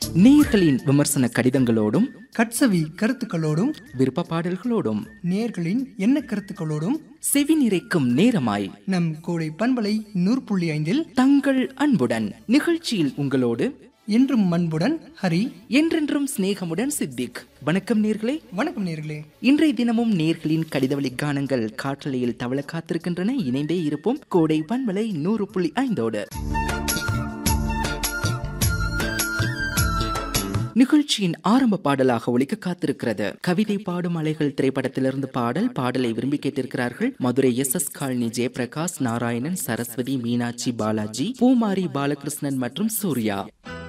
நேயர்களின் விமர்சன கடிதங்களோடும் கட்சவி கருத்துக்களோடும் விருப்ப பாடல்களோடும் நேயர்களின் எண்ண கருத்துக்களோடும் செவி நிறைக்கும் நேரமாய் நம் கோடை பண்பலை நூறு புள்ளி ஐந்தில் தங்கள் அன்புடன் நிகழ்ச்சியில் உங்களோடு என்றும் அன்புடன் ஹரி என்றென்றும் சிநேகமுடன் சித்திக் வணக்கம் நேர்களே வணக்கம் நேர்களே இன்றைய தினமும் நேர்களின் கடிதவழி கானங்கள் காற்றலையில் தவள காத்திருக்கின்றன இணைந்தே இருப்போம் கோடை பண்பலை நூறு புள்ளி ஐந்தோடு நிகழ்ச்சியின் ஆரம்ப பாடலாக ஒலிக்க காத்திருக்கிறது கவிதை பாடும் அலைகள் திரைப்படத்திலிருந்து பாடல் பாடலை விரும்பி கேட்டிருக்கிறார்கள் Madurai S S colony Jayaprakash Narayanan Saraswathi Meenakshi Balaji Poomari Balakrishnan மற்றும் சூர்யா